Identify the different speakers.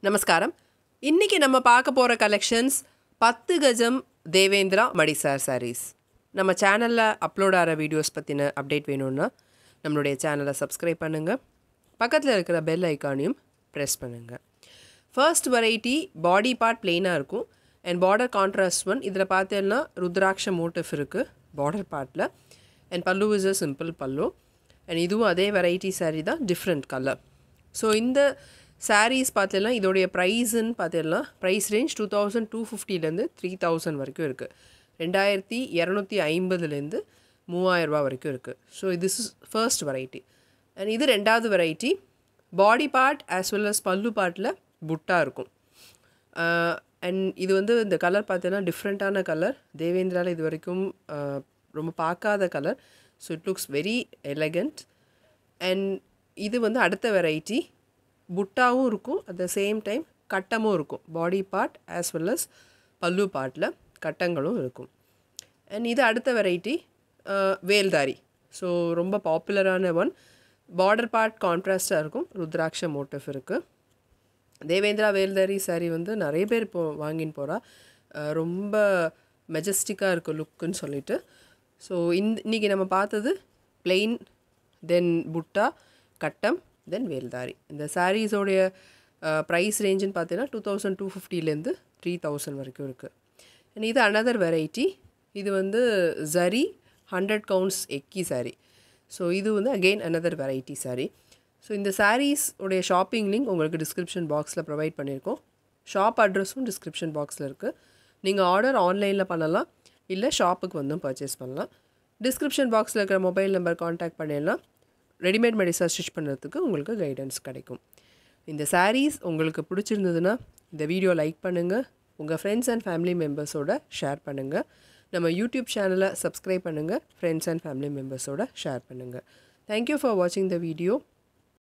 Speaker 1: நமஸ்காரம் இன்னைக்கு நம்ம பார்க்க போகிற கலெக்ஷன்ஸ் பத்து கஜம் தேவேந்திரா மடிசார் சாரீஸ் நம்ம சேனலில் அப்லோட் ஆகிற வீடியோஸ் பற்றின அப்டேட் வேணும்னா நம்மளுடைய சேனலை சப்ஸ்கிரைப் பண்ணுங்கள் பக்கத்தில் இருக்கிற பெல் ஐக்கானையும் ப்ரெஸ் பண்ணுங்கள் ஃபர்ஸ்ட் வெரைட்டி பாடி பார்ட் பிளெயினாக இருக்கும் அண்ட் பார்டர் கான்ட்ராஸ்ட் ஒன் இதில் பார்த்தீங்கன்னா ருத்ராட்ச மோட்டிவ் இருக்குது பார்டர் பார்ட்டில் and pallu is a simple pallu and இதுவும் அதே வெரைட்டி saree தான் டிஃப்ரெண்ட் கலர் ஸோ இந்த sarees பார்த்தீங்கன்னா இதோடைய ப்ரைஸுன்னு பார்த்தீங்கன்னா price range two thousand two ஃபிஃப்டிலேருந்து த்ரீ தௌசண்ட் வரைக்கும் இருக்குது ரெண்டாயிரத்தி இரநூத்தி ஐம்பதுலேருந்து மூவாயிரரூபா வரைக்கும் இருக்குது so this is first variety and இது ரெண்டாவது variety body part as well as pallu பார்ட்டில் புட்டா இருக்கும் அண்ட் இது வந்து இந்த கலர் பார்த்தீங்கன்னா டிஃப்ரெண்ட்டான கலர் தேவேந்திராவில் இது வரைக்கும் uh, ரொம்ப பார்க்காத colour so it looks very elegant and இது வந்து அடுத்த வெரைட்டி புட்டாவும் இருக்கும் அட் த சேம் டைம் கட்டமும் இருக்கும் body part as well as pallu பார்ட்டில் கட்டங்களும் இருக்கும் அண்ட் இது அடுத்த வெரைட்டி வேல்தாரி ஸோ ரொம்ப பாப்புலரான ஒன் பார்டர் பார்ட் கான்ட்ராஸ்டாக இருக்கும் ருத்ராட்ச மோட்டிவ் இருக்குது தேவேந்திரா வேல்தாரி saree வந்து நிறைய பேர் இப்போ வாங்கின்னு போகிறா ரொம்ப மெஜஸ்டிக்காக இருக்கும் லுக்குன்னு சொல்லிட்டு ஸோ இந்த இன்றைக்கி நம்ம பார்த்தது plain தென் புட்டா கட்டம் தென் வேல்தாரி இந்த சாரீஸோடைய ப்ரைஸ் ரேஞ்சுன்னு பார்த்தீங்கன்னா டூ தௌசண்ட் டூ ஃபிஃப்டிலேருந்து த்ரீ தௌசண்ட் வரைக்கும் இருக்குது அண்ட் இது அனதர் வெரைட்டி இது வந்து ஜரி ஹண்ட்ரட் கவுண்ட்ஸ் எக்கி saree ஸோ இது வந்து again another variety saree so இந்த sarees உடைய ஷாப்பிங் லிங்க் உங்களுக்கு டிஸ்கிரிப்ஷன் பாக்ஸில் ப்ரொவைட் பண்ணியிருக்கோம் ஷாப் அட்ரஸும் டிஸ்கிரிப்ஷன் பாக்ஸில் இருக்குது நீங்கள் ஆர்டர் ஆன்லைனில் பண்ணலாம் இல்லை ஷாப்புக்கு வந்தும் பர்ச்சேஸ் பண்ணலாம் டிஸ்கிரிப்ஷன் பாக்ஸில் இருக்கிற மொபைல் நம்பர் காண்டாக்ட் பண்ணிடலாம் ரெடிமேட் மெடிசா ஸ்டிச் பண்ணுறதுக்கு உங்களுக்கு கைடன்ஸ் கிடைக்கும் இந்த sarees உங்களுக்கு பிடிச்சிருந்ததுன்னா இந்த வீடியோ லைக் பண்ணுங்கள் உங்கள் ஃப்ரெண்ட்ஸ் அண்ட் ஃபேமிலி மெம்பர்ஸோட ஷேர் பண்ணுங்கள் நம்ம யூடியூப் சேனலை சப்ஸ்கிரைப் பண்ணுங்கள் ஃப்ரெண்ட்ஸ் அண்ட் ஃபேமிலி மெம்பர்ஸோட ஷேர் பண்ணுங்கள் தேங்க்யூ ஃபார் வாட்சிங் த வீடியோ